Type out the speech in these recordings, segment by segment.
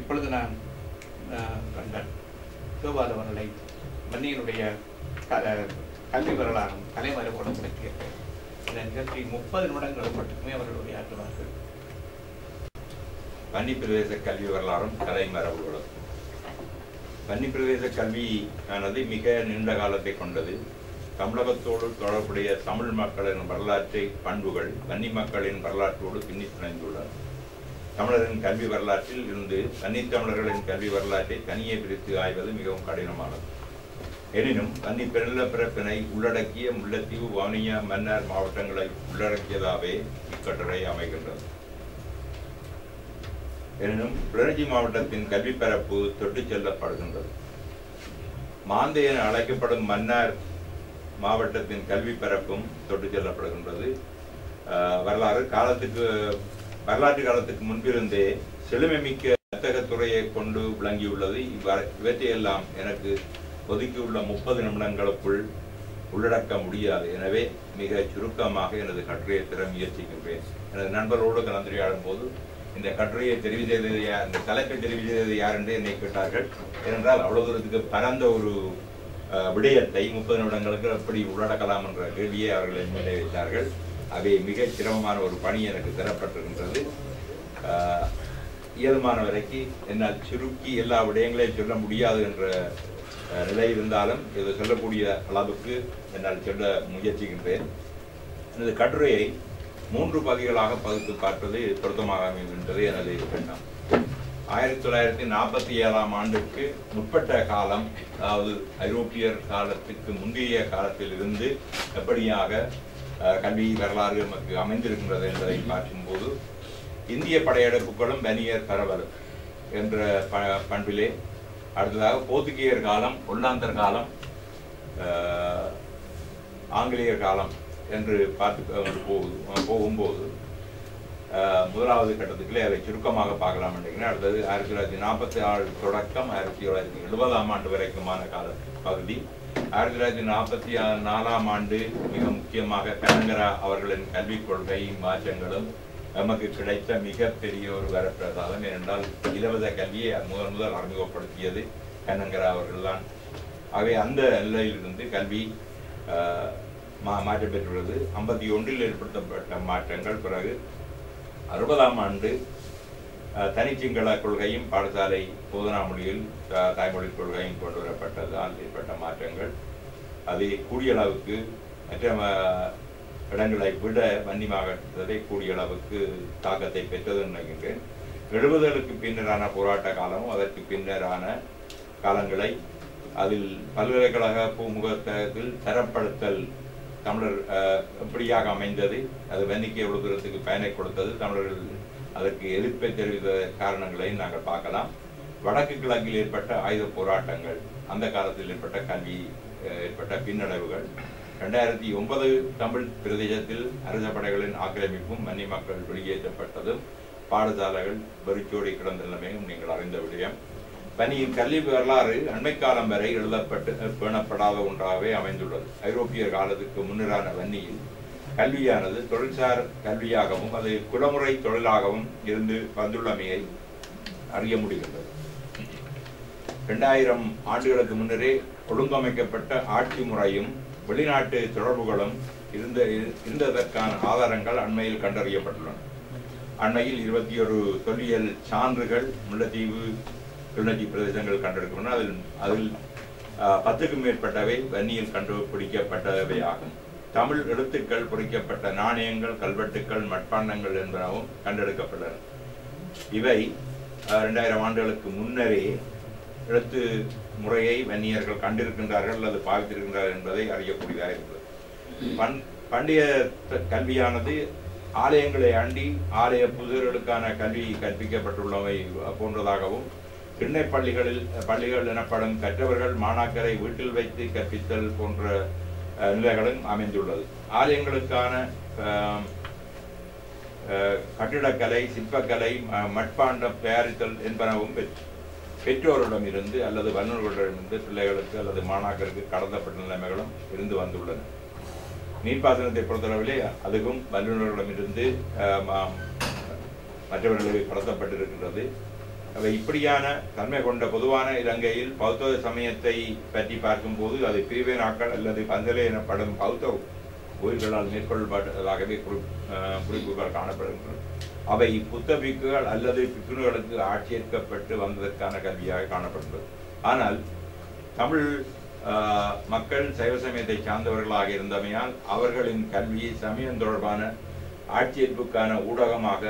இப்பொழுது நான் அஹ், கண்ட சிவபால் அவர்களை மன்னியனுடைய க- கல்வி வரலாறும் கலைமரபோடும் விளக்கியிருக்கேன் இந்த நிகழ்ச்சி முப்பது நிமிடங்கள் மட்டுமே அவர்கள் உரையாற்றுவார்கள் வன்னி பிரதேச கல்வி வரலாறும் கலை மரபுகளும் வன்னி பிரதேச கல்வி ஆனது மிக நீண்ட காலத்தை கொண்டது தமிழகத்தோடு தொடர்புடைய தமிழ் மக்களின் வரலாற்றை பண்புகள் வன்னி மக்களின் வரலாற்றோடு பின்னி பிணைந்துள்ளன தமிழரின் கல்வி வரலாற்றில் இருந்து வன்னித் தமிழர்களின் கல்வி வரலாற்றை தனியே பிரித்து ஆய்வது மிகவும் கடினமானது எனினும் வன்னி பெருநிலப்பிறப்பினை உள்ளடக்கிய முல்லைத்தீவு வவுனியா மன்னார் மாவட்டங்களை உள்ளடக்கியதாகவே இக்கட்டுரை அமைகின்றது எனினும் கிளர்ச்சி மாவட்டத்தின் கல்வி பரப்பு தொட்டுச் செல்லப்படுகின்றது மாந்தை என அழைக்கப்படும் மன்னார் மாவட்டத்தின் கல்வி பரப்பும் தொட்டுச் செல்லப்படுகின்றது ஆஹ் வரலாறு காலத்துக்கு வரலாற்று காலத்துக்கு முன்பிருந்தே செழுமைமிக்க வர்த்தகத் துறையை கொண்டு விளங்கியுள்ளது இவ்வ- இவற்றையெல்லாம் எனக்கு ஒதுக்கியுள்ள முப்பது நிமிடங்களுக்குள் உள்ளடக்க முடியாது எனவே மிக சுருக்கமாக எனது கட்டுரையை தர முயற்சிக்கின்றேன் எனது நண்பரோடு கலந்துரையாடும் போது இந்த கட்டுரையை தெரிவு செய்தது யார் இந்த தலைப்பை தெரிவு செய்தது யார் என்று என்னை கேட்டார்கள் ஏனென்றால் அவ்வளவு தூரத்துக்கு பரந்த ஒரு அஹ், விடயத்தை முப்பது நிமிடங்களுக்கு எப்படி உள்ளடக்கலாம் என்ற கேள்வியை அவர்கள் என் மேலே வைத்தார்கள் அவை மிக சிரமமான ஒரு பணி எனக்கு தரப்பட்டிருக்கின்றது அஹ், இயலுமான வரைக்கும் என்னால் சுருக்கி எல்லா விடயங்களையும் சொல்ல முடியாது என்ற அஹ், நிலை இருந்தாலும் இதை சொல்லக்கூடிய அளவுக்கு என்னால் சொல்ல முயற்சிக்கின்றேன் எனது கட்டுரையை மூன்று பகுதிகளாக பகுத்து பார்ப்பது பொருத்தமாக அமைகின்றது எனது எண்ணம் ஆயிரத்தி தொள்ளாயிரத்தி நாற்பத்தி ஏழாம் ஆண்டுக்கு முற்பட்ட காலம் அதாவது ஐரோப்பியர் காலத்துக்கு முந்தைய காலத்தில் இருந்து எப்படியாக அஹ், கல்வி வரலாறு நமக்கு அமைந்திருக்கின்றது என்பதை பார்க்கும்போது இந்திய படையெடுப்புகளும் வன்னியர் பரவல் என்ற ப- பண்பிலே அடுத்ததாக போர்த்துகீயர் காலம் ஒல்லாந்தர் காலம் அஹ், ஆங்கிலேயர் காலம் என்று பார்த்து கொண்டு போகுது போகும்போது அஹ், முதலாவது கட்டத்துக்குள்ளே அதை சுருக்கமாக பார்க்கலாம் நினைக்கிறேன் அடுத்தது ஆயிரத்தி தொள்ளாயிரத்தி நாற்பத்தி ஆறு தொடக்கம் ஆயிரத்தி தொள்ளாயிரத்தி எழுபதாம் ஆண்டு வரைக்குமான கால பகுதி ஆயிரத்தி தொள்ளாயிரத்தி நாற்பத்தி நாலாம் ஆண்டு மிக முக்கியமாக கனங்கரா அவர்களின் கல்விக் கொள்கை மாற்றங்களும் நமக்கு கிடைத்த மிகப்பெரிய ஒரு வரப்பிரசாதம் ஏனென்றால் இலவச கல்வியை முதல் முதல் அறிமுகப்படுத்தியது கண்ணங்கரா அவர்கள்தான் ஆகவே அந்த நிலையிலிருந்து கல்வி அஹ், மா மாற்றம் பெற்றுள்ளது ஐம்பத்தி ஒன்றில் ஏற்படுத்தப்பட்ட மாற்றங்கள் பிறகு அறுபதாம் ஆண்டு அஹ், தனிச்சிங்கள கொள்கையும் பாடசாலை போதனா மொழியில் த- தாய்மொழி கொள்கையும் கொண்டு வரப்பட்டதால் ஏற்பட்ட மாற்றங்கள் அது கூடிய அளவுக்கு மற்ற ம- இடங்களை விட வன்னி மாவட்டத்தை கூடிய அளவுக்கு தாக்கத்தை பெற்றது நினைக்கின்றேன் எழுபதுகளுக்கு பின்னரான போராட்ட காலமும் அதற்கு பின்னரான காலங்களை அதில் பல்கலைக்கழக பூமுகத்தில் தரப்படுத்தல் தமிழர் அஹ், எப்படியாக அமைந்தது அது வன்னிக்கு எவ்வளவு தூரத்துக்கு பயனை கொடுத்தது தமிழர்கள் அதற்கு எதிர்ப்பை தெரிவித்த காரணங்களையும் நாங்கள் பார்க்கலாம் வடக்கு கிழக்கில் ஏற்பட்ட ஆயுத போராட்டங்கள் அந்த காலத்தில் ஏற்பட்ட கல்வி அஹ், ஏற்பட்ட பின்னடைவுகள் ரெண்டாயிரத்தி ஒன்பது தமிழ் பிரதேசத்தில் அரச படைகளின் ஆக்கிரமிப்பும் மன்னி மக்கள் வெளியேற்றப்பட்டதும் பாடசாலைகள் வெறிச்சோடி கிடந்த நிலைமையும் நீங்கள் அறிந்த விடயம் பனியின் கல்வி வரலாறு அண்மை காலம் வரை எழுதப்பட்டு பேணப்படாத ஒன்றாகவே அமைந்துள்ளது ஐரோப்பிய காலத்துக்கு முன்னரான வன்னியில் கல்வியானது தொழில்சார் கல்வியாகவும் அது குலமுறை தொழிலாகவும் இருந்து வந்துள்ளமையை அறிய முடிகின்றது இரண்டாயிரம் ஆண்டுகளுக்கு முன்னரே ஒழுங்கமைக்கப்பட்ட ஆட்சி முறையும் வெளிநாட்டு தொடர்புகளும் இருந்த இருந்ததற்கான ஆதாரங்கள் அண்மையில் கண்டறியப்பட்டுள்ளன அண்மையில் இருபத்தி ஒரு தொல்லியல் சான்றுகள் முல்லைத்தீவு கிளிநொச்சி பிரதேசங்கள் கண்டெடுக்கப்பட்டன அதில் அதில் ஆஹ், பத்துக்கும் மேற்பட்டவை வன்னியில் கண்டுபிடிக்கப்பட்டவை ஆகும் தமிழ் எழுத்துக்கள் பொறிக்கப்பட்ட நாணயங்கள் கல்வெட்டுக்கள் மட்பாண்டங்கள் என்பனவும் கண்டெடுக்கப்பட்டன இவை அஹ், இரண்டாயிரம் ஆண்டுகளுக்கு முன்னரே எழுத்து முறையை வன்னியர்கள் கண்டிருக்கின்றார்கள் அல்லது பாவித்திருக்கின்றார்கள் என்பதை அறியக்கூடியதாக இருக்கிறது பண் பண்டைய த- கல்வியானது ஆலயங்களை அண்டி ஆலய புதிர்களுக்கான கல்வி கற்பிக்கப்பட்டுள்ளவை போன்றதாகவும் திண்ணை பள்ளிகளில் பள்ளிகள் எனப்படும் கற்றவர்கள் மாணாக்கரை வீட்டில் வைத்து கற்பித்தல் போன்ற அஹ், நிலைகளும் அமைந்துள்ளது ஆலயங்களுக்கான அஹ், அஹ், கட்டிடக்கலை சிற்பக்கலை ம- மட்பாண்டம் தயாரித்தல் என்பனவும் பெற்று பெற்றோரிடம் இருந்து அல்லது வல்லுநர்களிடமிருந்து பிள்ளைகளுக்கு அல்லது மாணாக்கருக்கு கடத்தப்பட்ட நிலைமைகளும் இருந்து வந்துள்ளன நீர்ப்பாசனத்தை பொறுத்தளவிலே அதுவும் வல்லுநர்களிடமிருந்து அஹ், ம- மற்றவர்களுக்கு கடத்தப்பட்டிருக்கின்றது அவை இப்படியான தன்மை கொண்ட பொதுவான இலங்கையில் பௌத்த சமயத்தை பற்றி பார்க்கும்போது அது பிரிவினாக்கள் அல்லது பந்தலை எனப்படும் பௌத்த கோயில்களால் மேற்கொள்ளப்பட்டதாகவே குறி அஹ் குறிப்புகள் காணப்படுகின்றன அவை புத்த பிக்குகள் அல்லது பிக்குகளுக்கு ஆட்சியேற்கப்பட்டு வந்ததற்கான கல்வியாக காணப்படுகிறது ஆனால் தமிழ் ஆஹ், மக்கள் சைவ சமயத்தை சார்ந்தவர்களாக இருந்தமையால் அவர்களின் கல்வி சமயம் தொடர்பான ஆட்சேர்ப்புக்கான ஊடகமாக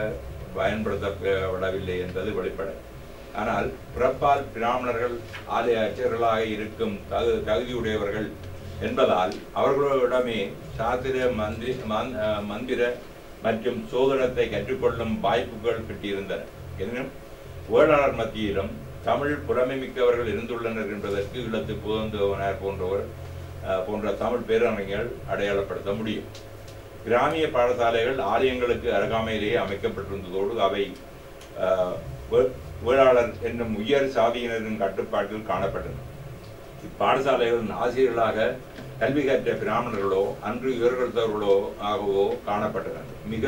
பயன்படுத்தப்படவில்லை என்பது வெளிப்படை ஆனால் பிறப்பால் பிராமணர்கள் ஆலய அர்ச்சகர்களாக இருக்கும் தகு தகுதியுடையவர்கள் என்பதால் அவர்களிடமே சாத்திர மந்திரி மந்- ஆஹ், மந்திர மற்றும் சோதனத்தை கற்றுக்கொள்ளும் வாய்ப்புகள் கிட்டியிருந்தன எனினும் வேளாளர் மத்தியிலும் தமிழ் புலமை மிக்கவர்கள் இருந்துள்ளனர் என்பதற்கு ஈழத்து புதந்தவனார் போன்றவர் அஹ், போன்ற தமிழ் பேரறிஞர்கள் அடையாளப்படுத்த முடியும் கிராமிய பாடசாலைகள் ஆலயங்களுக்கு அருகாமையிலேயே அமைக்கப்பட்டிருந்ததோடு அவை அஹ், வே- வேளாளர் என்னும் உயர் சாதியினரின் கட்டுப்பாட்டில் காணப்பட்டன இப்பாடசாலைகளின் ஆசிரியர்களாக கல்வி கற்ற பிராமணர்களோ அன்று உயர்கருத்தவர்களோ ஆகவோ காணப்பட்டனர் மிக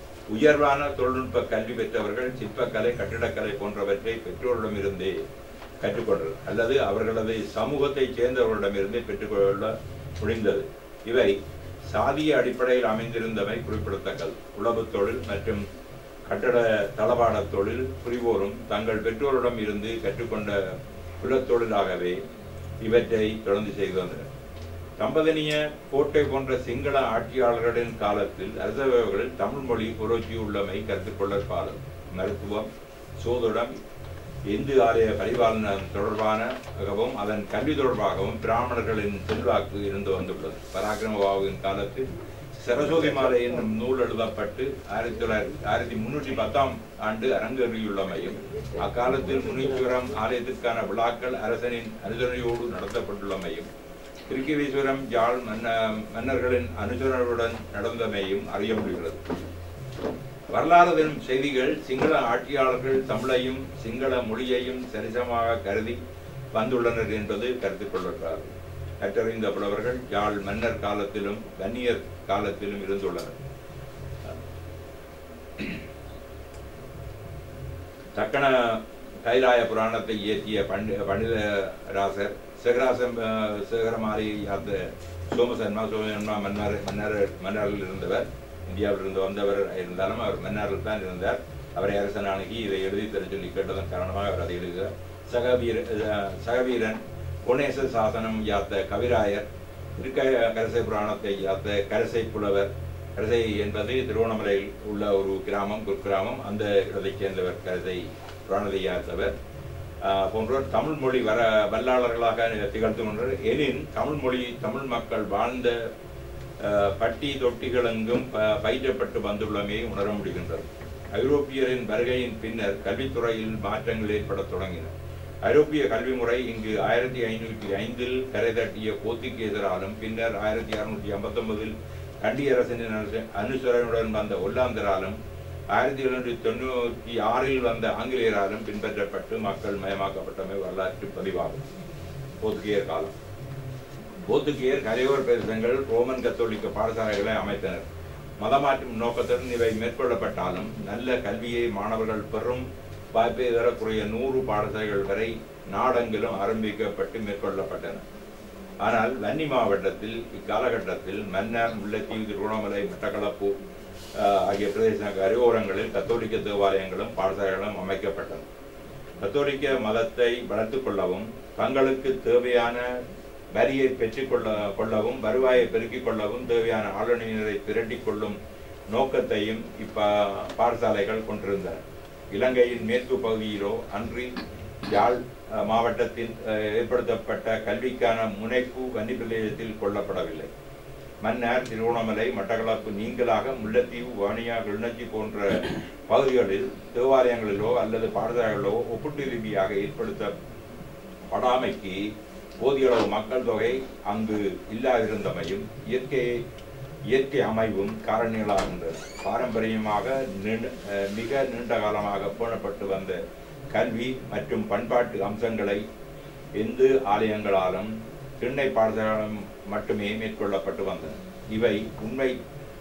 உயர்வான தொழில்நுட்ப கல்வி பெற்றவர்கள் சிற்பக்கலை கட்டிடக்கலை போன்றவற்றை பெற்றோரிடமிருந்தே கற்றுக்கொண்டனர் அல்லது அவர்களது சமூகத்தைச் சேர்ந்தவர்களிடமிருந்தே பெற்றுக்கொள்ள முடிந்தது இவை சாதிய அடிப்படையில் அமைந்திருந்தமை குறிப்பிடத்தக்கது உழவுத் தொழில் மற்றும் கட்டட தளபாடத் தொழில் புரிவோரும் தங்கள் பெற்றோரிடம் இருந்து கற்றுக்கொண்ட குலத்தொழிலாகவே இவற்றை தொடர்ந்து செய்து வந்தனர் தம்பதனிய கோட்டை போன்ற சிங்கள ஆட்சியாளர்களின் காலத்தில் அரசவைகளில் தமிழ் மொழி புரட்சி உள்ளமை கருத்தில் கொள்ளற்பாலும் மருத்துவம் சோதிடம் இந்து ஆலய பரிபாலனம் தொடர்பானவும் அதன் கல்வி தொடர்பாகவும் பிராமணர்களின் செல்வாக்கு இருந்து வந்துள்ளது பராக்கிரமபாபுவின் காலத்தில் சரஸ்வதி மாலை என்னும் நூல் எழுதப்பட்டு ஆயிரத்தி தொள்ளாயிரத்தி ஆயிரத்தி முன்னூற்றி பத்தாம் ஆண்டு அரங்கேறியுள்ளமையும் அக்காலத்தில் முனீஸ்வரம் ஆலயத்திற்கான விழாக்கள் அரசனின் அனுசரணையோடு நடத்தப்பட்டுள்ளமையும் கிருக்கிவீஸ்வரம் யாழ் மன்ன மன்னர்களின் அனுசரணையுடன் நடந்தமையும் அறிய முடிகிறது வரலாறு தரும் செய்திகள் சிங்கள ஆட்சியாளர்கள் தமிழையும் சிங்கள மொழியையும் சரிசமாக கருதி வந்துள்ளனர் என்பது கருத்தில் கொள்ளப்பட்டார் கற்றறிந்த புலவர்கள் யாழ் மன்னர் காலத்திலும் வன்னியர் காலத்திலும் இருந்துள்ளனர் தக்கண கைலாய புராணத்தை இயற்றிய பண்டி பண்டிதராசர் சேகராசம் அஹ், சேகரமாரி அந்த சோமசன்மா சோமசன்மா மன்னர் மன்னர் மன்னரில் இருந்தவர் இந்தியாவில் இருந்து வந்தவர் இருந்தாலும் அவர் மன்னாரில் தான் இருந்தார் அவரை அரசன் அணுகி இதை எழுதி தர சொல்லி கேட்டதன் காரணமாக அவர் அதை எழுதுகிறார் சகவீர அஹ், சகவீரன் புவனேச சாசனம் யாத்த கவிராயர் இருக்க கரசை புராணத்தை யாத்த கரசை புலவர் கரசை என்பது திருவண்ணாமலையில் உள்ள ஒரு கிராமம் குக்கிராமம் அந்த இடத்தைச் சேர்ந்தவர் கரசை புராணத்தை யாத்தவர் ஆஹ் போன்றோர் தமிழ் மொழி வர வல்லாளர்களாக திகழ்த்துகின்றனர் எனின் தமிழ் மொழி தமிழ் மக்கள் வாழ்ந்த ஆஹ், பட்டி தொட்டிகளெங்கும் ப- பயிற்றப்பட்டு வந்துள்ளமையை உணர முடிகின்றது ஐரோப்பியரின் வருகையின் பின்னர் கல்வித்துறையில் மாற்றங்கள் ஏற்படத் தொடங்கின ஐரோப்பிய கல்வி முறை இங்கு ஆயிரத்தி ஐநூற்றி ஐந்தில் கரை தட்டிய போர்த்துகீசராலும் பின்னர் ஆயிரத்தி அறுநூற்றி ஐம்பத்தொன்பதில் கண்டியரசனின் அனுச- அனுசரணையுடன் வந்த ஒல்லாந்தராலும் ஆயிரத்தி எழுநூற்றி தொண்ணூற்றி ஆறில் வந்த ஆங்கிலேயராலும் பின்பற்றப்பட்டு மக்கள் மயமாக்கப்பட்டமை வரலாற்று பதிவாகும் போர்த்துகேயர் காலம் போர்த்துகேயர் கரையோர பிரதேசங்கள் ரோமன் கத்தோலிக்க பாடசாலைகளை அமைத்தனர் மதமாற்றும் நோக்கத்துடன் இவை மேற்கொள்ளப்பட்டாலும் நல்ல கல்வியை மாணவர்கள் பெறும் வாய்ப்பை தரக்கூடிய நூறு பாடசாலைகள் வரை நாடெங்கிலும் ஆரம்பிக்கப்பட்டு மேற்கொள்ளப்பட்டன ஆனால் வன்னி மாவட்டத்தில் இக்காலகட்டத்தில் மன்னார் முல்லைத்தீவு திருவண்ணாமலை மட்டக்களப்பு ஆஹ், ஆகிய பிரதேச கரையோரங்களில் கத்தோலிக்க தேவாலயங்களும் பாடசாலைகளும் அமைக்கப்பட்டன கத்தோலிக்க மதத்தை வளர்த்துக் கொள்ளவும் தங்களுக்கு தேவையான வரியை பெற்றுக்கொள்ள கொள்ளவும் வருவாயை பெருக்கிக் கொள்ளவும் தேவையான ஆளுநரை திரட்டிக் கொள்ளும் நோக்கத்தையும் இப்ப பாடசாலைகள் கொண்டிருந்தன இலங்கையின் மேற்கு பகுதியிலோ அன்றி யாழ் அஹ், மாவட்டத்தில் அஹ், ஏற்படுத்தப்பட்ட கல்விக்கான முனைப்பு வன்னி பிரதேசத்தில் கொள்ளப்படவில்லை மன்னார் திருவண்ணாமலை மட்டக்களப்பு நீங்களாக முல்லைத்தீவு வாணியா கிளிநொச்சி போன்ற பகுதிகளில் தேவாலயங்களிலோ அல்லது பாடசாலைகளிலோ ஒப்பிட்டு ரீதியாக ஏற்படுத்தப்படாமைக்கு போதிய அளவு மக்கள் தொகை அங்கு இல்லாதிருந்தமையும் இயற்கை இயற்கை அமைவும் காரணிகளாகின்றது பாரம்பரியமாக நீண்ட அஹ் மிக நீண்ட காலமாக பேணப்பட்டு வந்த கல்வி மற்றும் பண்பாட்டு அம்சங்களை இந்து ஆலயங்களாலும் திண்ணை பாடசாலைகளும் மட்டுமே மேற்கொள்ளப்பட்டு வந்தன இவை உண்மை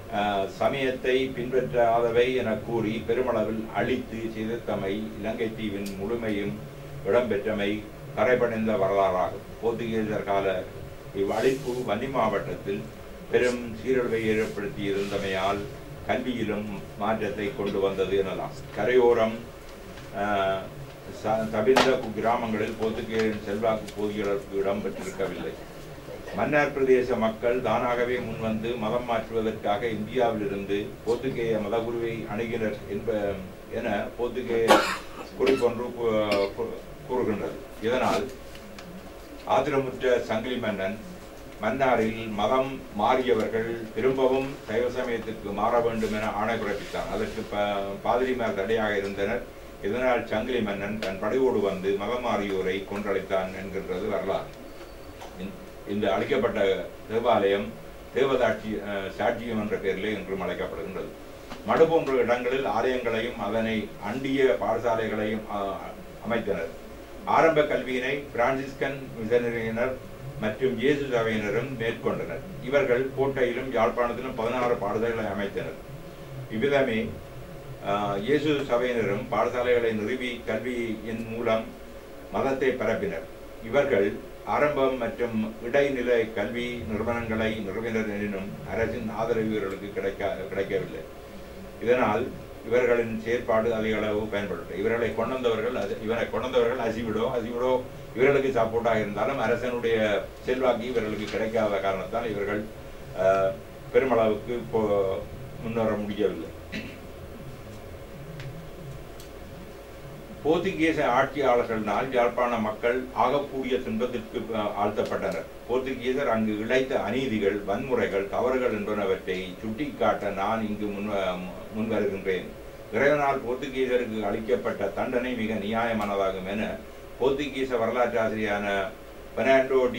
ஆஹ், சமயத்தை பின்பற்றாதவை என கூறி பெருமளவில் அழித்து சிதைத்தமை இலங்கை தீவின் முழுமையும் இடம்பெற்றமை கரைபடைந்த வரலாறாகும் போர்த்துகீசர் கால இவ்வழிப்பு வன்னி மாவட்டத்தில் பெரும் சீரழிவை ஏற்படுத்தி இருந்தமையால் கல்வியிலும் மாற்றத்தை கொண்டு வந்தது எனலாம் கரையோரம் ஆஹ், ச- தவிர்ந்த கிராமங்களில் போர்த்துகேயரின் செல்வாக்கு போதிய அளவுக்கு இடம்பெற்றிருக்கவில்லை மன்னார் பிரதேச மக்கள் தானாகவே முன்வந்து மதம் மாற்றுவதற்காக இந்தியாவிலிருந்து போர்த்துகேய மதகுருவை அணுகினர் என்ப என போர்த்துகேய குறிப்பொன்று கூ- கூ- கூறுகின்றது இதனால் ஆத்திரமுற்ற சங்கிலி மன்னன் மன்னாரில் மதம் மாறியவர்கள் திரும்பவும் சைவ சமயத்திற்கு மாற வேண்டும் என ஆணை பிறப்பித்தான் அதற்கு ப- பாதிரிமார் தடையாக இருந்தனர் இதனால் சங்கிலி மன்னன் தன் படையோடு வந்து மதம் மாறியோரை கொன்றழைத்தான் என்கின்றது வரலாறு இந்த- இந்த அழிக்கப்பட்ட தேவாலயம் தேவதாட்சி அஹ், சாட்சியம் என்ற பெயரிலே இன்றும் அழைக்கப்படுகின்றது மடு போன்ற இடங்களில் ஆலயங்களையும் அதனை அண்டிய பாடசாலைகளையும் அஹ், அமைத்தனர் ஆரம்ப கல்வியினை பிரான்சிஸ்கன் மிஷனரியினர் மற்றும் இயேசு சபையினரும் மேற்கொண்டனர் இவர்கள் கோட்டையிலும் யாழ்ப்பாணத்திலும் பதினாறு பாடசாலைகளை அமைத்தனர் இவ்விதமே ஆஹ், இயேசு சபையினரும் பாடசாலைகளை நிறுவி கல்வியின் மூலம் மதத்தை பரப்பினர் இவர்கள் ஆரம்பம் மற்றும் இடைநிலை கல்வி நிறுவனங்களை நிறுவினர் எனினும் அரசின் ஆதரவு இவர்களுக்கு கிடைக்க கிடைக்கவில்லை இதனால் இவர்களின் செயற்பாடு அதிக அளவு பயன்படுத்த இவர்களை கொண்டவர்கள் அது இவரை கொண்டவர்கள் அசிவிடோ அசிவிடோ இவர்களுக்கு சப்போர்ட்டாக இருந்தாலும் அரசனுடைய செல்வாக்கு இவர்களுக்கு கிடைக்காத காரணத்தால் இவர்கள் ஆஹ், பெருமளவுக்கு இப்போ முன்னேற முடியவில்லை போர்த்துகீச ஆட்சியாளர்களினால் யாழ்ப்பாண மக்கள் ஆகக்கூடிய துன்பத்திற்கு அஹ், ஆழ்த்தப்பட்டனர் போர்த்துகீசர் அங்கு இழைத்த அநீதிகள் வன்முறைகள் தவறுகள் என்பனவற்றை சுட்டிக்காட்ட நான் இங்கு முன் முன் வருகின்றேன் இறைவனால் போர்த்துகீசருக்கு அளிக்கப்பட்ட தண்டனை மிக நியாயமானதாகும் என போர்த்துகீச வரலாற்றாசிரியான பெர்னாண்டோ டி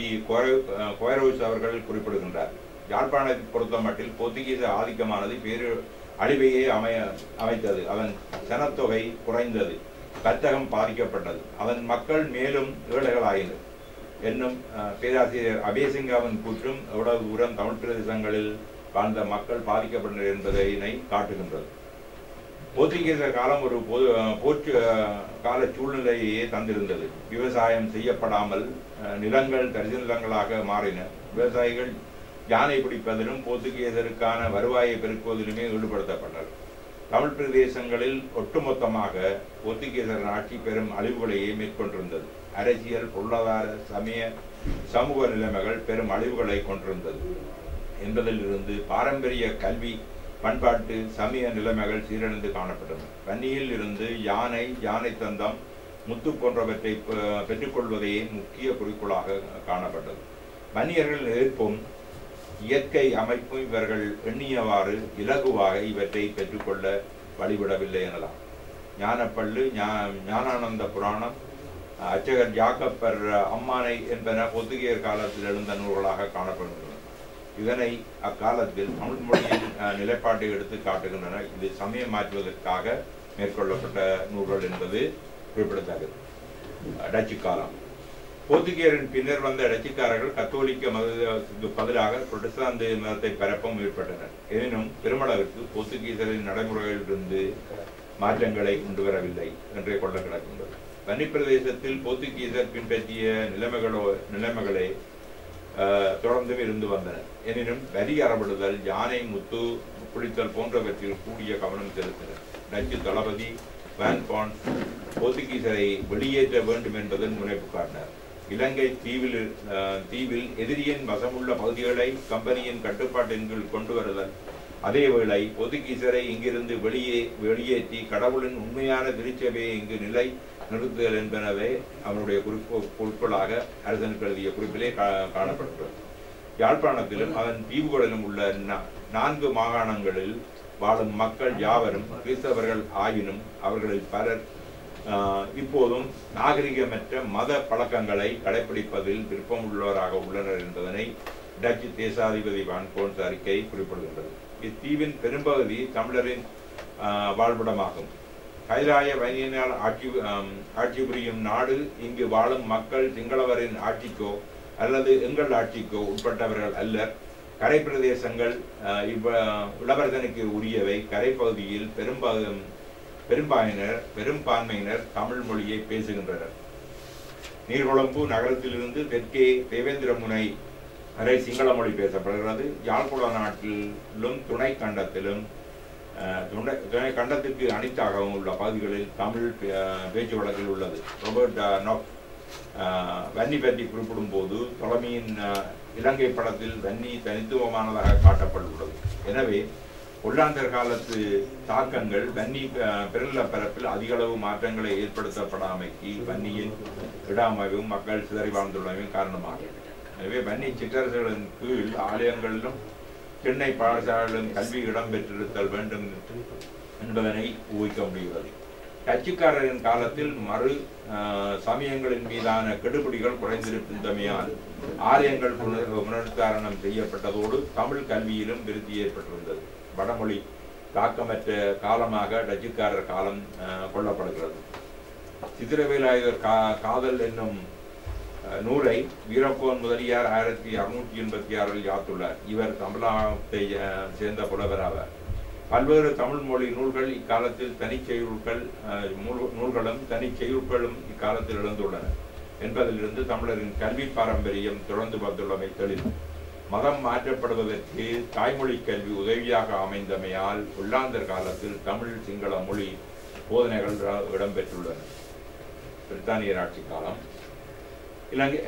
கோயரோஸ் அவர்கள் குறிப்பிடுகின்றார் யாழ்ப்பாணத்தை பொறுத்தமட்டில் போர்த்துகீச ஆதிக்கமானது பேரு அழிவையே அமைய அமைத்தது அதன் சனத்தொகை குறைந்தது வர்த்தகம் பாதிக்கப்பட்டது அதன் மக்கள் மேலும் ஏழைகளாயினர் என்னும் அஹ், பேராசிரியர் அபேசிங்காவின் கூற்றும் எவ்வளவு தூரம் தமிழ் பிரதேசங்களில் வாழ்ந்த மக்கள் பாதிக்கப்பட்டனர் என்பதனை காட்டுகின்றது போர்த்துகீச காலம் ஒரு பொது போற்று அஹ், கால சூழ்நிலையே தந்திருந்தது விவசாயம் செய்யப்படாமல் அஹ், நிலங்கள் தரிசு நிலங்களாக மாறின விவசாயிகள் யானை பிடிப்பதிலும் போர்த்துகீசருக்கான வருவாயை பெருக்குவதிலுமே ஈடுபடுத்தப்பட்டனர் தமிழ் பிரதேசங்களில் ஒட்டுமொத்தமாக போர்த்துகீசரின் ஆட்சி பெரும் அழிவுகளையே மேற்கொண்டிருந்தது அரசியல் பொருளாதார சமய சமூக நிலைமைகள் பெரும் அழிவுகளை கொண்டிருந்தது என்பதிலிருந்து பாரம்பரிய கல்வி பண்பாட்டு சமய நிலைமைகள் சீரழிந்து காணப்பட்டன வன்னியில் இருந்து யானை யானை தந்தம் முத்து போன்றவற்றை பெ- பெற்றுக்கொள்வதையே முக்கிய குறிக்கோளாக காணப்பட்டது வன்னியர்கள் எதிர்ப்பும் இயற்கை அமைப்பும் இவர்கள் எண்ணியவாறு இலகுவாக இவற்றை பெற்றுக்கொள்ள வழிவிடவில்லை எனலாம் ஞானப்பள்ளு ஞா- ஞானானந்த புராணம் அர்ச்சகர் ஜாக்கப்பர் அம்மானை என்பன பொத்துகையர் காலத்தில் எழுந்த நூல்களாக காணப்படுகின்றன இதனை அக்காலத்தில் தமிழ் மொழியின் அஹ், நிலைப்பாட்டை எடுத்து காட்டுகின்றன இது சமயம் மாற்றுவதற்காக மேற்கொள்ளப்பட்ட நூல்கள் என்பது குறிப்பிடத்தக்கது டச்சு காலம் போர்த்துகேயரின் பின்னர் வந்த டச்சுக்காரர்கள் கத்தோலிக்க மதத்துக்கு பதிலாக புரொட்டஸ்தாந்து மதத்தை பரப்ப முற்பட்டனர் எனினும் பெருமளவிற்கு போர்த்துகீசரின் நடைமுறைகளிலிருந்து மாற்றங்களை கொண்டு வரவில்லை என்றே கொள்ள கிடக்கின்றது வன்னி பிரதேசத்தில் போர்த்துகீசர் பின்பற்றிய நிலைமைகளோ நிலைமைகளே ஆஹ், தொடர்ந்தும் இருந்து வந்தன எனினும் வரி அறவிடுதல் யானை முத்து குளித்தல் போன்றவற்றில் கூடிய கவனம் செலுத்தினர் டச்சு தளபதி வான் பான் போர்த்துகீசரை வெளியேற்ற வேண்டும் என்பதன் முனைப்பு காட்டினார் இலங்கை தீவில் ஆஹ், தீவில் எதிரியின் வசமுள்ள பகுதிகளை கம்பெனியின் கட்டுப்பாட்டின் கீழ் கொண்டு வருதல் அதேவேளை போர்த்துகீசரை இங்கிருந்து வெளியே வெளியேற்றி கடவுளின் உண்மையான திருச்சபையை இங்கு நிலை நிறுத்துதல் என்பனவே அவனுடைய குறிப்பு குறிப்புகளாக அரசனுக்கு எழுதிய குறிப்பிலே கா- காணப்படுகிறது யாழ்ப்பாணத்திலும் அதன் தீவுகளிலும் உள்ள நா- நான்கு மாகாணங்களில் வாழும் மக்கள் யாவரும் கிறிஸ்தவர்கள் ஆயினும் அவர்களில் பலர் ஆஹ், இப்போதும் நாகரிகமற்ற மத பழக்கங்களை கடைபிடிப்பதில் விருப்பமுள்ளவராக உள்ளனர் என்பதனை டச்சு தேசாதிபதி வான் கோன்ஸ் அறிக்கை குறிப்பிடுகின்றது இத்தீவின் பெரும்பகுதி தமிழரின் ஆஹ், வாழ்விடமாகும் கைலாய வைனியனால் ஆட்சி ஆம், ஆட்சி புரியும் நாடு இங்கு வாழும் மக்கள் சிங்களவரின் ஆட்சிக்கோ அல்லது எங்கள் ஆட்சிக்கோ உட்பட்டவர்கள் அல்லர் கரை பிரதேசங்கள் அஹ், இவ்வ இளவரசனுக்கு உரியவை கரை பகுதியில் பெரும்பாலும் பெரும்பான்மையினர் பெரும்பான்மையினர் தமிழ் மொழியை பேசுகின்றனர் நீர்கொழும்பு நகரத்திலிருந்து தெற்கே தேவேந்திரமுனை வரை சிங்கள மொழி பேசப்படுகிறது யாழ்குடா நாட்டிலும் துணை கண்டத்திலும் அஹ், துணை துணை கண்டத்திற்கு அனைத்தாகவும் உள்ள பகுதிகளில் தமிழ் பே- அஹ், பேச்சு வழக்கில் உள்ளது ரோபர்ட் அஹ், நொக் அஹ், வன்னி பற்றி குறிப்பிடும் போது தொலைமையின் அஹ், இலங்கை படத்தில் வன்னி தனித்துவமானதாக காட்டப்பட்டுள்ளது எனவே உள்ளாந்தர் காலத்து தாக்கங்கள் வன்னி அஹ், பெருநிலப்பரப்பில் அதிக அளவு மாற்றங்களை ஏற்படுத்தப்படாமைக்கு வன்னியின் விடாமையும் மக்கள் சிதறி வாழ்ந்துள்ளமையும் காரணமாகும் எனவே வன்னி சிற்றரசுகளின் கீழ் ஆலயங்களிலும் திண்ணை பாடசாலைகளிலும் கல்வி இடம்பெற்றிருத்தல் வேண்டும் என்பதனை ஊகிக்க முடிகிறது டச்சுக்காரரின் காலத்தில் மறு அஹ், சமயங்களின் மீதான கெடுபிடிகள் குறைந்திருந்தமையால் ஆலயங்கள் புனர் புனருத்தாரணம் செய்யப்பட்டதோடு தமிழ் கல்வியிலும் விருத்தி ஏற்பட்டிருந்தது வடமொழி தாக்கமற்ற காலமாக டச்சுக்காரர் காலம் அஹ், கொள்ளப்படுகிறது சித்திரவேலாயுதர் கா காதல் என்னும் அஹ், நூலை வீரப்போன் முதலியார் ஆயிரத்தி அறுநூற்றி எண்பத்தி ஆறில் யாத்துள்ளார் இவர் தமிழகத்தை அஹ், சேர்ந்த புலவர் ஆவார் பல்வேறு தமிழ் மொழி நூல்கள் இக்காலத்தில் தனிச்செய்யுட்கள் அஹ், நூல்- நூல்களும் தனிச்செய்யுட்களும் இக்காலத்தில் எழுந்துள்ளன என்பதிலிருந்து தமிழரின் கல்வி பாரம்பரியம் தொடர்ந்து வந்துள்ளமை தெளிவு மதம் மாற்றப்படுவதற்கு தாய்மொழி கல்வி உதவியாக அமைந்தமையால் உள்ளாந்தர் காலத்தில் தமிழ் சிங்கள மொழி போதனைகள் இடம்பெற்றுள்ளன பிரித்தானியர் ஆட்சி காலம் இலங்கை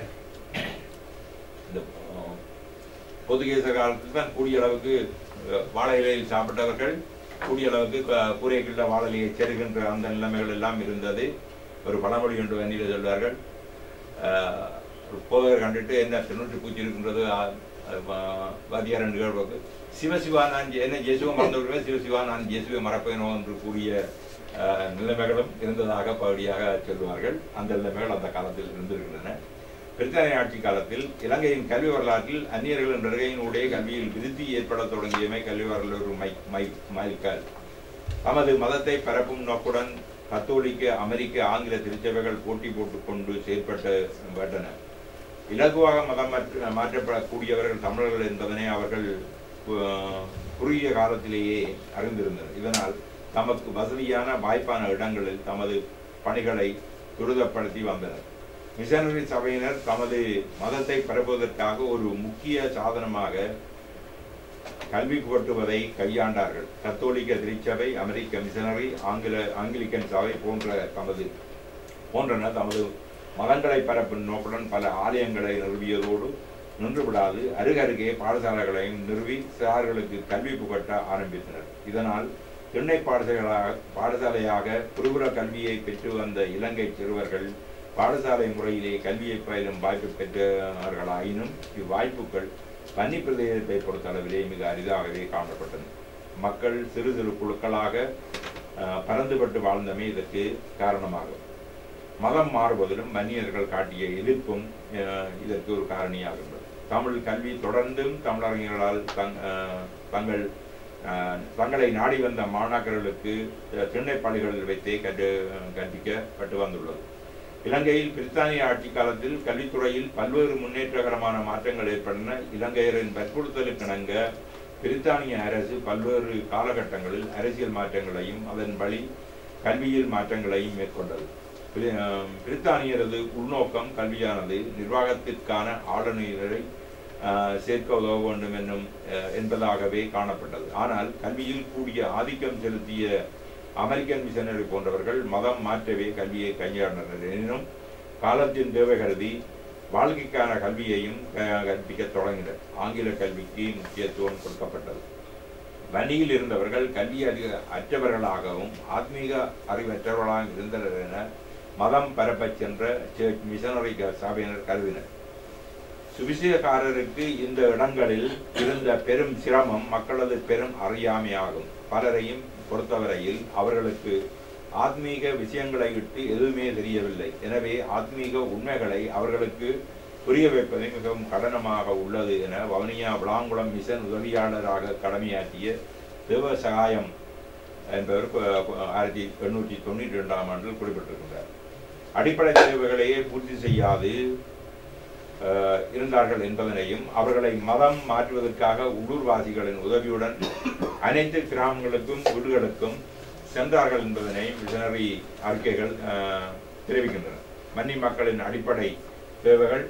இந்த அஹ், போர்த்துகீச காலத்தில் தான் கூடிய அளவுக்கு அஹ், வாழை இலையில் சாப்பிட்டவர்கள் கூடிய அளவுக்கு க- கூரைக்குள்ள வாழை இலையை செருகின்ற அந்த நிலைமைகள் எல்லாம் இருந்தது ஒரு பழமொழி என்று வண்டியில் சொல்வார்கள் அஹ், ஒரு போதகர் கண்டுட்டு என்ன திருநூற்றி பூச்சி இருக்கின்றது அஹ், அஹ், வ- வாத்தியார் என்று கேட்பது சிவசிவா நான் ஜெ- என்ன ஜேசுவை மறந்து விடுவேன் சிவசிவா நான் ஜேசுவை மறப்பேனோ என்று கூறிய அஹ், நிலைமைகளும் இருந்ததாக பகுதியாக சொல்வார்கள் அந்த நிலைமைகள் அந்த காலத்தில் இருந்திருக்கின்றன பிரித்தானிய ஆட்சி காலத்தில் இலங்கையின் கல்வி வரலாற்றில் அந்நியர்களின் வருகையினுடைய கல்வியில் விருத்தி ஏற்படத் தொடங்கியமை கல்வி வரலாறு மை மை மைல்கல் தமது மதத்தை பரப்பும் நோக்குடன் கத்தோலிக்க அமெரிக்க ஆங்கில திருச்சபைகள் போட்டி போட்டுக் கொண்டு செயற்பட்டு பட்டன இலகுவாக மதம் மாற்ற மாற்றப்படக்கூடியவர்கள் தமிழர்கள் என்பதனை அவர்கள் அஹ், குறுகிய காலத்திலேயே அறிந்திருந்தனர் இதனால் தமக்கு வசதியான வாய்ப்பான இடங்களில் தமது பணிகளை துரிதப்படுத்தி வந்தனர் மிஷனரி சபையினர் தமது மதத்தை பரப்புவதற்காக ஒரு முக்கிய சாதனமாக கல்வி புகட்டுவதை கையாண்டார்கள் கத்தோலிக்க திருச்சபை அமெரிக்க மிஷனரி ஆங்கில ஆங்கிலிக்கன் சபை போன்ற தமது போன்றன தமது மதங்களை பரப்பும் நோக்குடன் பல ஆலயங்களை நிறுவியதோடு நின்றுவிடாது அருகருகே பாடசாலைகளையும் நிறுவி சிறார்களுக்கு கல்வி புகட்ட ஆரம்பித்தனர் இதனால் திண்ணை பாடசாலைகளாக பாடசாலையாக குருகுல கல்வியை பெற்று வந்த இலங்கை சிறுவர்கள் பாடசாலை முறையிலே கல்வியை பயிலும் வாய்ப்பு பெற்றவர்களாயினும் இவ்வாய்ப்புகள் பன்னி பிரதேசத்தை பொறுத்தளவிலே மிக அரிதாகவே காணப்பட்டன மக்கள் சிறு சிறு குழுக்களாக அஹ், பரந்துபட்டு வாழ்ந்தமை இதற்கு காரணமாகும் மதம் மாறுவதிலும் வன்னியர்கள் காட்டிய எதிர்ப்பும் அஹ், இதற்கு ஒரு காரணியாகின்றது தமிழ் கல்வி தொடர்ந்தும் தமிழறிஞர்களால் தங் அஹ், தங்கள் அஹ், தங்களை நாடி வந்த மாணாக்கர்களுக்கு அஹ், திண்ணைப் பள்ளிகளில் வைத்தே கற்று கற்பிக்கப்பட்டு வந்துள்ளது இலங்கையில் பிரித்தானிய ஆட்சி காலத்தில் கல்வித்துறையில் பல்வேறு முன்னேற்றகரமான மாற்றங்கள் ஏற்பட்டன இலங்கையரின் வற்புறுத்தலுக்கிணங்க பிரித்தானிய அரசு பல்வேறு காலகட்டங்களில் அரசியல் மாற்றங்களையும் அதன் வழி கல்வியில் மாற்றங்களையும் மேற்கொண்டது பிரி- அஹ் பிரித்தானியரது உள்நோக்கம் கல்வியானது நிர்வாகத்திற்கான ஆளுநரை அஹ், சேர்க்க உதவ வேண்டும் என்னும் அஹ், என்பதாகவே காணப்பட்டது ஆனால் கல்வியில் கூடிய ஆதிக்கம் செலுத்திய அமெரிக்கன் மிஷனரி போன்றவர்கள் மதம் மாற்றவே கல்வியை கையாண்டனர் எனினும் காலத்தின் தேவை கருதி வாழ்க்கைக்கான கல்வியையும் க- கற்பிக்கத் தொடங்கினர் ஆங்கில கல்விக்கு முக்கியத்துவம் கொடுக்கப்பட்டது வன்னியில் இருந்தவர்கள் கல்வி அறிவு அற்றவர்களாகவும் ஆத்மீக அறிவற்றவர்களாகவும் இருந்தனர் என மதம் பரப்பச் சென்ற சர்ச் மிஷனரி சபையினர் கருதினர் சுவிசேஷக்காரருக்கு இந்த இடங்களில் இருந்த பெரும் சிரமம் மக்களது பெரும் அறியாமையாகும் பலரையும் பொறுத்தவரையில் அவர்களுக்கு ஆத்மீக விஷயங்களை விட்டு எதுவுமே தெரியவில்லை எனவே ஆத்மீக உண்மைகளை அவர்களுக்கு புரிய வைப்பது மிகவும் கடினமாக உள்ளது என வவுனியா விளாங்குளம் மிஷன் உதவியாளராக கடமையாற்றிய தேவசகாயம் என்பவர் கு- கு- ஆயிரத்தி எண்ணூற்றி தொண்ணூற்றி ரெண்டாம் ஆண்டில் குறிப்பிட்டிருக்கிறார் அடிப்படை தேவைகளையே பூர்த்தி செய்யாது அஹ், இருந்தார்கள் என்பதனையும் அவர்களை மதம் மாற்றுவதற்காக உள்ளூர்வாசிகளின் உதவியுடன் அனைத்து கிராமங்களுக்கும் வீடுகளுக்கும் சென்றார்கள் என்பதனை மிஷனரி அறிக்கைகள் அஹ், தெரிவிக்கின்றன மன்னி மக்களின் அடிப்படை தேவைகள்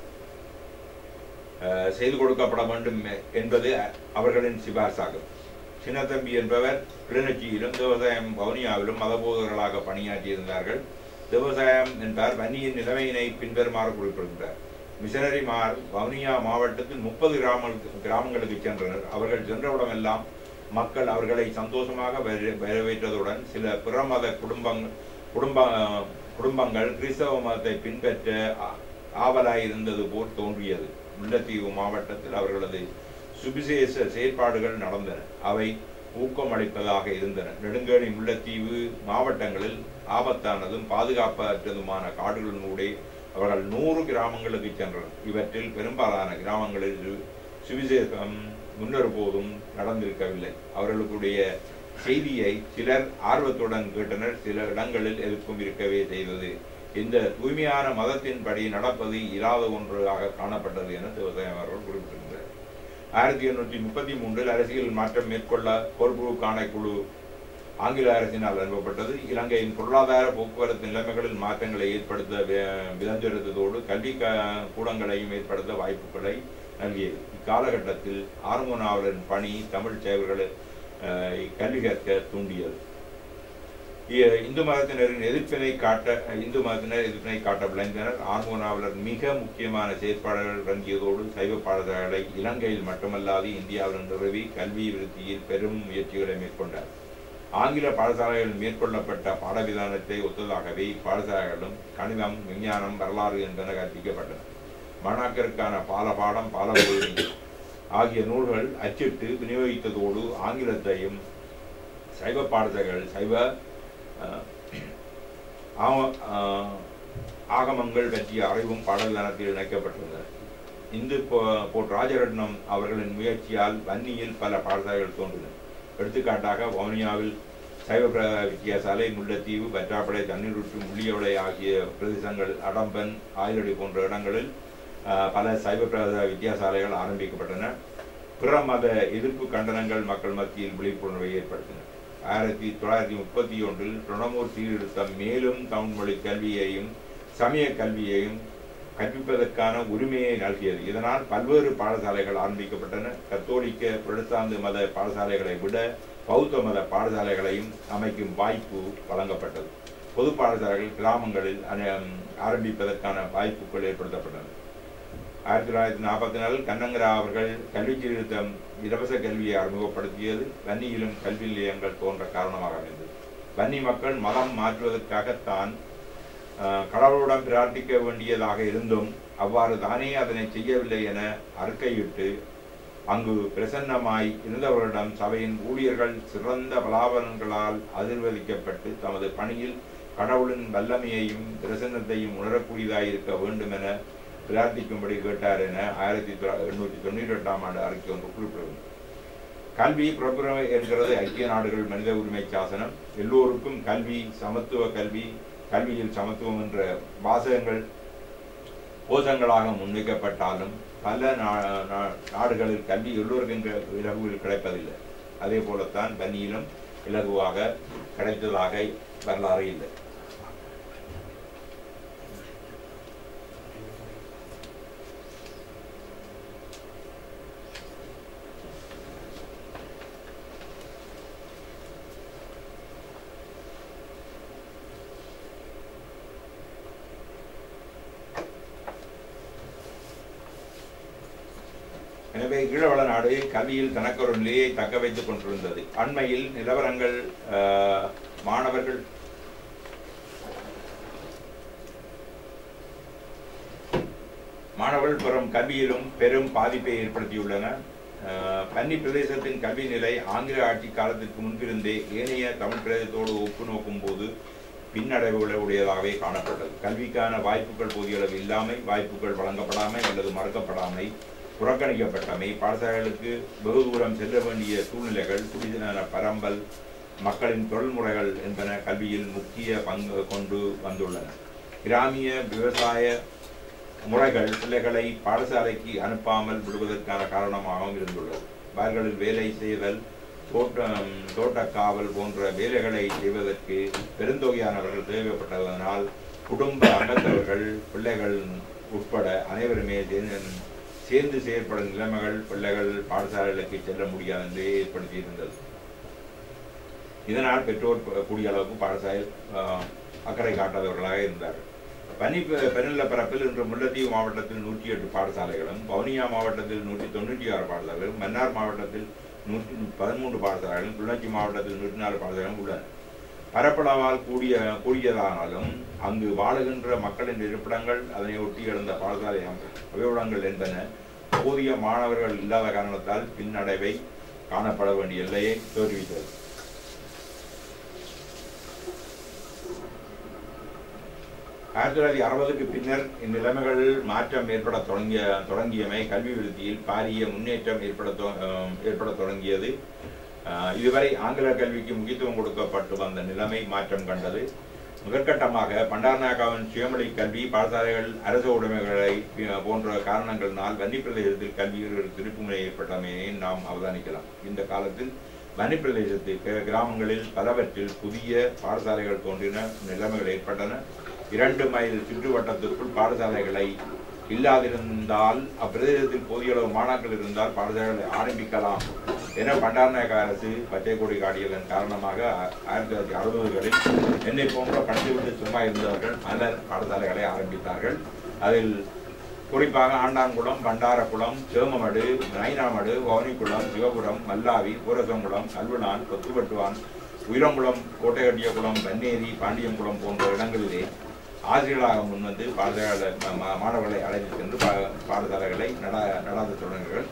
அஹ், செய்து கொடுக்கப்பட வேண்டும் என்பது அவர்களின் சிபார்சாகும் சின்னத்தம்பி என்பவர் கிளிநொச்சியிலும் விவசாயம் வவுனியாவிலும் மதபோதகர்களாக பணியாற்றியிருந்தார்கள் விவசாயம் என்பார் வன்னியின் நிலைமையினை பின்வருமாறு குறிப்பிடுகிறார் மிஷனரிமார் வவுனியா மாவட்டத்தில் முப்பது கிராம கிராமங்களுக்கு சென்றனர் அவர்கள் சென்றவிடமெல்லாம் மக்கள் அவர்களை சந்தோஷமாக வர- வரவேற்றதுடன் சில பிற மத குடும்பங்கள் குடும்ப குடும்பங்கள் கிறிஸ்தவ மதத்தை பின்பற்ற ஆ- ஆவலாயிருந்தது போல் தோன்றியது முல்லைத்தீவு மாவட்டத்தில் அவர்களது சுவிசேஷ செயற்பாடுகள் நடந்தன அவை ஊக்கமளிப்பதாக இருந்தன நெடுங்கேணி முல்லைத்தீவு மாவட்டங்களில் ஆபத்தானதும் பாதுகாப்பற்றதுமான காடுகளினூடே அவர்கள் நூறு கிராமங்களுக்கு சென்றனர் இவற்றில் பெரும்பாலான கிராமங்களில் சு- சுவிசேஷம் முன்னர் போதும் நடந்திருக்கவில்லை அவர்களுடைய செய்தியை சிலர் ஆர்வத்துடன் கேட்டனர் சில இடங்களில் எதிர்ப்பும் இருக்கவே செய்தது இந்த தூய்மையான மதத்தின்படி நடப்பது இல்லாத ஒன்றாக காணப்பட்டது என விவசாயம் அவர்கள் குறிப்பிட்டிருந்தார் ஆயிரத்தி எண்ணூற்றி முப்பத்தி மூன்றில் அரசியல் மாற்றம் மேற்கொள்ள கோல்புருக்கான குழு ஆங்கில அரசினால் அனுப்பப்பட்டது இலங்கையின் பொருளாதார போக்குவரத்து நிலைமைகளில் மாற்றங்களை ஏற்படுத்த வி- விதந்திருந்ததோடு கல்வி க- கூடங்களையும் ஏற்படுத்த வாய்ப்புகளை நல்கியது இக்காலகட்டத்தில் ஆர்மோனாவலரின் பணி தமிழ் சேவர்களை அஹ், கல்வி கற்க தூண்டியது இ- இந்து மதத்தினரின் எதிர்ப்பினை காட்ட இந்து மதத்தினர் எதிர்ப்பினை காட்ட விளைந்தனர் ஆர்மோனாவலர் மிக முக்கியமான செயற்பாடுகள் இறங்கியதோடு சைவ பாடசாலைகளை இலங்கையில் மட்டுமல்லாது இந்தியாவில் நிறுவி கல்வி விருத்தியில் பெரும் முயற்சிகளை மேற்கொண்டார் ஆங்கில பாடசாலைகளில் மேற்கொள்ளப்பட்ட பாடவிதானத்தை ஒத்ததாகவே பாடசாலைகளும் கணிதம் விஞ்ஞானம் வரலாறு என்பன கற்பிக்கப்பட்டன மாணாக்கருக்கான பாலபாடம் பாலபோதனை ஆகிய நூல்கள் அச்சிட்டு விநியோகித்ததோடு ஆங்கிலத்தையும் சைவ பாடசாலைகள் சைவ அஹ், ஆவ- அஹ், ஆகமங்கள் பற்றிய அறிவும் பாடல்தனத்தில் இணைக்கப்பட்டிருந்தன இந்து போ- போட் ராஜரட்னம் அவர்களின் முயற்சியால் வன்னியில் பல பாடசாலைகள் தோன்றின எடுத்துக்காட்டாக வவுனியாவில் சைவ பிர வித்தியாசாலை முல்லைத்தீவு பற்றாப்படை தண்ணீருற்று முள்ளியவளை ஆகிய பிரதேசங்கள் அடம்பன் ஆயிரடி போன்ற இடங்களில் அஹ், பல சைவ பிர வித்தியாசாலைகள் ஆரம்பிக்கப்பட்டன பிற மத எதிர்ப்பு கண்டனங்கள் மக்கள் மத்தியில் விழிப்புணர்வை ஏற்படுத்தின ஆயிரத்தி தொள்ளாயிரத்தி முப்பத்தி ஒன்றில் பிரணமூர் சீர்திருத்தம் மேலும் தமிழ் மொழி கல்வியையும் சமய கல்வியையும் கற்பிப்பதற்கான உரிமையை நல்கியது இதனால் பல்வேறு பாடசாலைகள் ஆரம்பிக்கப்பட்டன கத்தோலிக்க புரொட்டஸ்தாந்து மத பாடசாலைகளை விட பௌத்த மத பாடசாலைகளையும் அமைக்கும் வாய்ப்பு வழங்கப்பட்டது பொது பாடசாலைகள் கிராமங்களில் அன- ஆரம்பிப்பதற்கான வாய்ப்புகள் ஏற்படுத்தப்பட்டன ஆயிரத்தி தொள்ளாயிரத்தி நாற்பத்தி நாலில் கண்ணங்கரா அவர்கள் கல்வி சீர்திருத்தம் இலவச கல்வியை அறிமுகப்படுத்தியது வன்னியிலும் கல்வி நிலையங்கள் தோன்ற காரணமாக அமைந்தது வன்னி மக்கள் மதம் மாற்றுவதற்காகத்தான் ஆஹ், கடவுளுடன் பிரார்த்திக்க வேண்டியதாக இருந்தும் அவ்வாறு தானே அதனை செய்யவில்லை என அறிக்கையிட்டு அங்கு பிரசன்னமாய் இருந்தவர்களிடம் சபையின் ஊழியர்கள் சிறந்த பலாபலன்களால் ஆசீர்வதிக்கப்பட்டு தமது பணியில் கடவுளின் வல்லமையையும் பிரசன்னத்தையும் உணரக்கூடியதாய் இருக்க வேண்டும் என பிரார்த்திக்கும்படி கேட்டார் என ஆயிரத்தி எண்ணூற்றி தொண்ணூற்றி எட்டாம் ஆண்டு அறிக்கை ஒன்று குறிப்பிடுகிறது கல்வி புறப்புறம் என்கிறது ஐக்கிய நாடுகள் மனித உரிமை சாசனம் எல்லோருக்கும் கல்வி சமத்துவ கல்வி கல்வியில் சமத்துவம் என்ற வாசகங்கள் கோஷங்களாக முன்வைக்கப்பட்டாலும் பல நா- நா- நாடுகளில் கல்வி எல்லோருக்கும் என்ற இலகுவில் கிடைப்பதில்லை அதே போலத்தான் வன்னியிலும் இலகுவாக கிடைத்ததாக வரலாறு இல்லை எனவே ஈழவள நாடு கல்வியில் தனக்கு ஒரு நிலையை தக்க வைத்துக் கொண்டிருந்தது அண்மையில் நிலவரங்கள் ஆஹ், மாணவர்கள் மாணவர்கள் பெறும் கல்வியிலும் பெரும் பாதிப்பை ஏற்படுத்தியுள்ளன ஆஹ், பன்னி பிரதேசத்தின் கல்வி நிலை ஆங்கில ஆட்சி காலத்திற்கு முன்பிருந்தே ஏனைய தமிழ் பிரதேசத்தோடு ஒப்பு நோக்கும் போது பின்னடைவுகளை உடையதாகவே காணப்பட்டது கல்விக்கான வாய்ப்புகள் போதிய அளவு இல்லாமை வாய்ப்புகள் வழங்கப்படாமை அல்லது மறுக்கப்படாமை புறக்கணிக்கப்பட்டமை பாடசாலைகளுக்கு வெகு தூரம் செல்ல வேண்டிய சூழ்நிலைகள் குடிதன பரம்பல் மக்களின் தொழில்முறைகள் என்பன கல்வியில் முக்கிய பங்கு கொண்டு வந்துள்ளன கிராமிய விவசாய முறைகள் பிள்ளைகளை பாடசாலைக்கு அனுப்பாமல் விடுவதற்கான காரணமாகவும் இருந்துள்ளது வயல்களில் வேலை செய்தல் தோட்டம் தோட்டக்காவல் போன்ற வேலைகளை செய்வதற்கு பெருந்தொகையானவர்கள் தேவைப்பட்டதனால் குடும்ப அங்கத்தவர்கள் பிள்ளைகள் உட்பட அனைவருமே சேர்ந்து- சேர்ந்து செயற்படும் நிலைமைகள் பிள்ளைகள் பாடசாலைகளுக்கு செல்ல முடியாது என்று ஏற்படுத்தியிருந்தது இதனால் பெற்றோர் ப- கூடிய அளவுக்கு பாடசாலையில் ஆஹ், அக்கறை காட்டாதவர்களாக இருந்தார்கள் பனி பெ- பெருநில பரப்பில் இன்று முல்லைத்தீவு மாவட்டத்தில் நூற்றி எட்டு பாடசாலைகளும் வவுனியா மாவட்டத்தில் நூற்றி தொண்ணூற்றி ஆறு பாடசாலைகளும் மன்னார் மாவட்டத்தில் நூற்றி பதிமூன்று பாடசாலைகளும் கிளிநொச்சி மாவட்டத்தில் நூற்றி நாலு பாடசாலைகளும் உள்ளன பரப்பளவால் கூடிய கூடியதானாலும் அங்கு வாழுகின்ற மக்களின் இருப்பிடங்கள் அதனை ஒட்டி எழுந்த பாடசாலை அவைவிடங்கள் என்பன போதிய மாணவர்கள் இல்லாத காரணத்தால் பின்னடைவை காணப்பட வேண்டிய எல்லையை தோற்றுவித்தது ஆயிரத்தி தொள்ளாயிரத்தி அறுபதுக்கு பின்னர் இந்நிலைமைகள் மாற்றம் ஏற்பட தொடங்கிய தொடங்கியமை கல்வி விருத்தியில் பாரிய முன்னேற்றம் ஏற்பட தொ- அஹ் ஏற்பட தொடங்கியது அஹ் இதுவரை ஆங்கில கல்விக்கு முக்கியத்துவம் கொடுக்கப்பட்டு வந்த நிலைமை மாற்றம் கண்டது முதற்கட்டமாக பண்டார்நாயக்காவின் சுயமொழி கல்வி பாடசாலைகள் அரசு உடைமைகளை அஹ், போன்ற காரணங்களினால் வன்னி பிரதேசத்தில் கல்வியில் திருப்புமுனை ஏற்பட்டமையை நாம் அவதானிக்கலாம் இந்த காலத்தில் வன்னி பிரதேசத்தில் கிர- கிராமங்களில் பலவற்றில் புதிய பாடசாலைகள் தோன்றின நிலைமைகள் ஏற்பட்டன இரண்டு மைல் சுற்றுவட்டத்திற்குள் பாடசாலைகளை இல்லாதிருந்தால் அப்பிரதேசத்தில் போதிய அளவு மாணாக்கள் இருந்தால் பாடசாலைகளை ஆரம்பிக்கலாம் என பண்டாரநாயக அரசு பச்சை கொடி காட்டியதன் காரணமாக ஆ- ஆயிரத்தி தொள்ளாயிரத்தி அறுபதுகளில் என்னை போன்ற படித்துவிட்டு சும்மா இருந்தவர்கள் பலர் பாடசாலைகளை ஆரம்பித்தார்கள் அதில் குறிப்பாக ஆண்டான்குளம் பண்டாரக்குளம் சேமமடு நைனாமடு வவுனிக்குளம் சிவபுரம் மல்லாவி பூரசங்குளம் கல்வினான் கொத்துவட்டுவான் உயிரங்குளம் கோட்டையட்டியகுளம் வன்னேரி பாண்டியங்குளம் போன்ற இடங்களிலே ஆசிரியர்களாக முன்வந்து பாடசாலை ம- ம- மாணவர்களை அழைத்து சென்று பா- பாடசாலைகளை நட நடாத்த தொடங்குங்கள்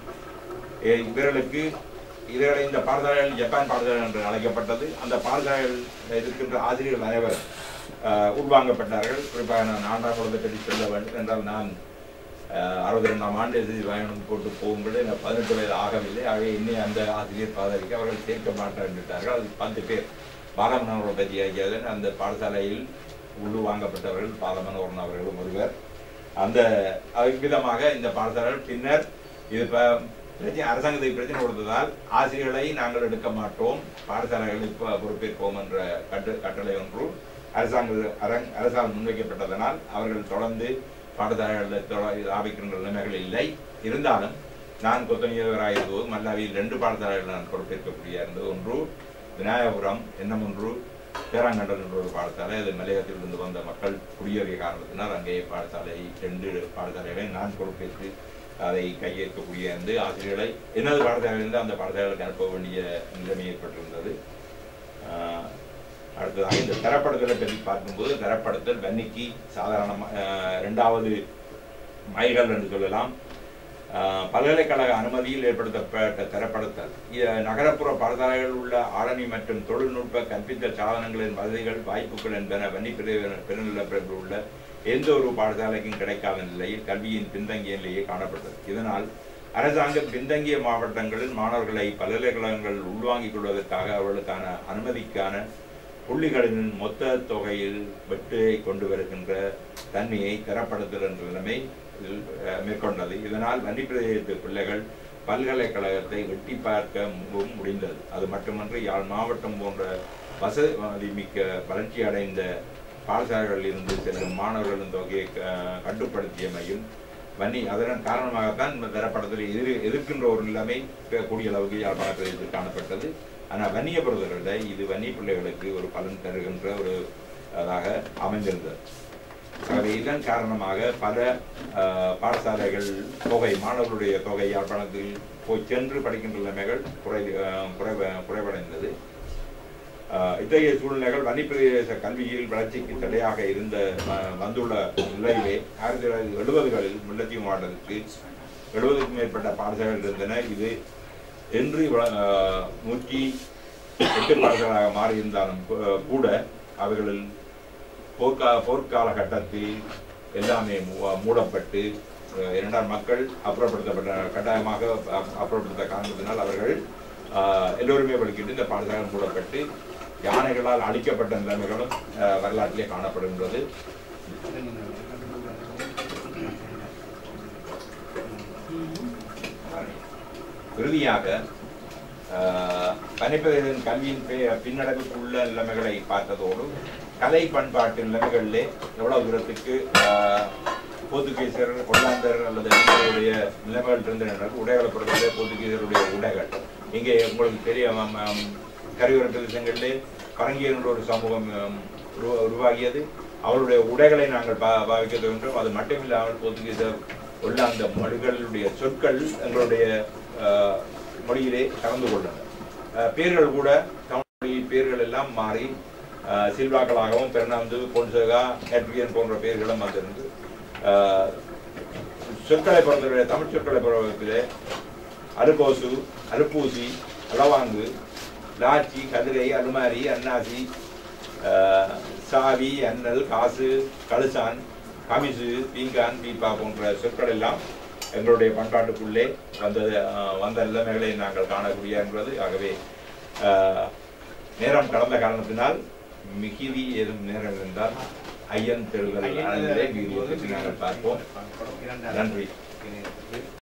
ஏ- இவர்களுக்கு இதுவரை இந்த பாடசாலைகள் ஜப்பான் பாடசாலை என்று அழைக்கப்பட்டது அந்த பாடசாலையில் இருக்கின்ற ஆசிரியர்கள் அனைவரும் ஆஹ், உள்வாங்கப்பட்டார்கள் குறிப்பாக நான் ஆண்டாம் குழந்தை பற்றி சொல்ல வேண்டும் என்றால் நான் அறுபத்தி ரெண்டாம் ஆண்டு எஸ்எஸ்சி பயணம் போட்டு போகும்போது எனக்கு பதினெட்டு வயது ஆகவில்லை ஆகவே இன்னும் அந்த ஆசிரியர் பாதவிக்கு அவர்கள் சேர்க்க மாட்டேன் விட்டார்கள் அது பத்து பேர் பாலமனோகர் பற்றி ஐயாதன் அந்த பாடசாலையில் உள் வாங்கப்பட்டவர்கள் பாலமனோகரன் அவர்களும் ஒருவர் அந்த விதமாக இந்த பாடசாலைகள் பின்னர் இது இப்போ பிரச்சனை அரசாங்கத்துக்கு பிரச்சனை கொடுத்ததால் ஆசிரியர்களை நாங்கள் எடுக்க மாட்டோம் பாடசாலைகளை பொ- பொறுப்பேற்போம் என்ற கட்டு கட்டளை ஒன்று அரசாங்க அரங் அரசாங்கம் முன்வைக்கப்பட்டதனால் அவர்கள் தொடர்ந்து பாடசாலைகளில் தொட ஆபிக்கின்ற நிலைமைகள் இல்லை இருந்தாலும் நான் கொத்தனியவராக இருந்தபோது மல்லாவியில் ரெண்டு பாடசாலைகள் நான் பொறுப்பேற்கக்கூடிய இருந்தது ஒன்று விநாயகபுரம் என்னும் ஒன்று பேராங்கண்டல் என்ற ஒரு பாடசாலை அது மலையகத்திலிருந்து வந்த மக்கள் குடியேறிய காரணத்தினால் அங்கே பாடசாலை ரெண்டு பாடசாலைகளை நான் பொறுப்பேற்று அதை கையேற்கக்கூடிய இருந்து ஆசிரியர்களை எனது பாடசாலையிலிருந்து அந்த பாடசாலைகளுக்கு அனுப்ப வேண்டிய நிலைமை ஏற்பட்டிருந்தது ஆஹ் அடுத்ததாக இந்த தரப்படுத்தலை பற்றி பார்க்கும்போது தரப்படுத்தல் வன்னிக்கு சாதாரணமாக ரெண்டாவது மைல்கள் என்று சொல்லலாம் ஆஹ் பல்கலைக்கழக அனுமதியில் ஏற்படுத்தப்பட்ட தரப்படுத்தல் இ- நகரப்புற பாடசாலைகளில் உள்ள ஆளணி மற்றும் தொழில்நுட்ப கற்பித்தல் சாதனங்களின் வசதிகள் வாய்ப்புகள் என்பன வன்னி பிரிவு- பெருநிலப்பரப்பில் உள்ள எந்த ஒரு பாடசாலைக்கும் கிடைக்காத நிலையில் கல்வியின் பின்தங்கிய நிலையே காணப்பட்டது இதனால் அரசாங்கம் பின்தங்கிய மாவட்டங்களில் மாணவர்களை பல்கலைக்கழகங்கள் உள்வாங்கிக் கொள்வதற்காக அவர்களுக்கான அனுமதிக்கான புள்ளிகளின் மொத்த தொகையில் வெற்றியை கொண்டு வருகின்ற தன்மையை தரப்படுத்தல் என்ற நிலைமை இதில், அஹ், மேற்கொண்டது இதனால் வன்னிப்பிரதேசத்து பிள்ளைகள் பல்கலைக்கழகத்தை எட்டி பார்க்க மு- முடிந்தது அது மட்டுமன்றி யாழ் மாவட்டம் போன்ற வசதி மிக்க வளர்ச்சி அடைந்த பாடசாலைகளில் இருந்து செல்லும் மாணவர்களின் தொகையை க- கட்டுப்படுத்தியமையும் வன்னி அதன் காரணமாகத்தான் இந்த தரப்படத்தில் எதிர் எதிர்க்கின்ற ஒரு நிலைமை க- கூடிய அளவுக்கு யாழ்ப்பாண பிரதேசத்தில் காணப்பட்டது ஆனால் வன்னிய பொறுத்தவரை இது வன்னி பிள்ளைகளுக்கு ஒரு பலன் தருகின்ற ஒரு அதாக அமைந்திருந்தது ஆகவே இதன் காரணமாக பல அஹ், பாடசாலைகள் தொகை மாணவர்களுடைய தொகை யாழ்ப்பாணத்தில் போய் சென்று படிக்கின்ற நிலைமைகள் குறை அஹ், குறைவ குறைவடைந்தது அஹ், இத்தகைய சூழ்நிலைகள் வன்னிப்பிரதேச கல்வியில் வளர்ச்சிக்கு தடையாக இருந்த அஹ், வந்துள்ள நிலையிலே ஆயிரத்தி தொள்ளாயிரத்தி எழுபதுகளில் முல்லைத்தீவு மாவட்டத்திற்கு எழுபதுக்கும் மேற்பட்ட பாடசாலைகள் இருந்தன இது என்று வ- அஹ், நூற்றி எட்டு பாடசாலையாக மாறியிருந்தாலும் கூ- கூட அவைகளில் போர்க்கா போர்க்கால கட்டத்தில் எல்லாமே மூ- மூடப்பட்டு அஹ், இரண்டாம் மக்கள் அப்புறப்படுத்தப்பட்ட கட்டாயமாக அப்- அப்புறப்படுத்த காரணத்தினால் அவர்கள் அஹ், எல்லோருமே வலிக்கிட்டு இந்த பாடசாலை மூடப்பட்டு யானைகளால் அழிக்கப்பட்ட நிலைமைகளும் அஹ், வரலாற்றிலே காணப்படுகின்றது இறுதியாக ஆஹ், பனிப்பகுதியின் கல்வியின் பி- பின்னடைவுக்குள்ள நிலைமைகளை பார்த்ததோடு கலை பண்பாட்டு நிலைமைகளிலே எவ்வளவு தூரத்துக்கு ஆஹ், போர்த்துகீசர் ஒல்லாந்தர் அல்லது இவர்களுடைய நிலைமைகள் இருந்தன உடைகளை பொறுத்தவரை போர்த்துகீசருடைய உடைகள் இங்கே உங்களுக்கு தெரிய ம- ம- கரையோர பிரதேசங்களிலே பரங்கியர் என்ற ஒரு சமூகம் ஹம், உருவா- உருவாகியது அவருடைய உடைகளை நாங்கள் பா பாவிக்க வேண்டும் அது மட்டுமில்லாமல் போர்த்துகீசர் உள்ள அந்த மொழிகளுடைய சொற்கள் எங்களுடைய ஆஹ், மொழியிலே கலந்து கொண்டன ஆஹ், பேர்கள் கூட தமிழ் மொழி பேர்கள் எல்லாம் மாறி ஆஹ், சில்வாக்களாகவும் பெர்னாந்து பொன்சகா ஹெட்வியன் போன்ற பேர்களும் வந்திருந்து ஆஹ், சொற்களை பொறுத்தவரை தமிழ் சொற்களை பொறுத்தவரை அருகோசு அருப்பூசி அளவாங்கு லாச்சி கதிரை அலுமாரி அன்னாசி ஆஹ், சாவி அன்னல் காசு கழுசான் கமிசு பீங்கான் பீப்பா போன்ற சொற்கள் எல்லாம் எங்களுடைய பண்பாட்டுக்குள்ளே வந்தது ஆஹ், வந்த நிலைமைகளை நாங்கள் காணக்கூடிய என்பது ஆகவே ஆஹ், நேரம் கடந்த காரணத்தினால் மிகுதி ஏதும் நேரம் இருந்தால் ஐயன் தெருகள் ஐயன் அரங்கிலே மிகுதியை பற்றி நாங்கள் பார்ப்போம் இரண்டாவது நன்றி இணையத்தில்